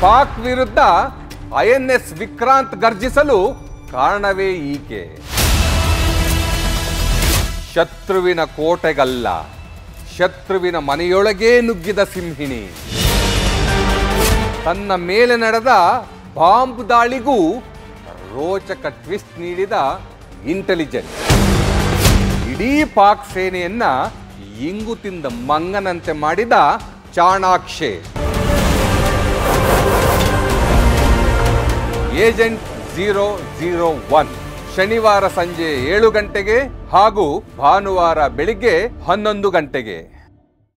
ಪಾಕ್ ವಿರುದ್ಧ ಐಎನ್ಎಸ್ ವಿಕ್ರಾಂತ್ ಗರ್ಜಿಸಲು ಕಾರಣವೇ ಈಕೆ ಶತ್ರುವಿನ ಕೋಟೆಗಲ್ಲ ಶತ್ರುವಿನ ಮನೆಯೊಳಗೇ ನುಗ್ಗಿದ ಸಿಂಹಿಣಿ ತನ್ನ ಮೇಲೆ ನಡೆದ ಬಾಂಬ್ ದಾಳಿಗೂ ರೋಚಕ ಟ್ವಿಸ್ಟ್ ನೀಡಿದ ಇಂಟೆಲಿಜೆನ್ಸ್ ಇಡೀ ಪಾಕ್ ಸೇನೆಯನ್ನ ಇಂಗು ತಿಂದ ಮಂಗನಂತೆ ಮಾಡಿದ ಚಾಣಾಕ್ಷೆ ಏಜೆಂಟ್ ಝೀರೋ ಝೀರೋ ಒನ್ ಶನಿವಾರ ಸಂಜೆ ಏಳು ಗಂಟೆಗೆ ಹಾಗೂ ಭಾನುವಾರ ಬೆಳಿಗ್ಗೆ ಹನ್ನೊಂದು ಗಂಟೆಗೆ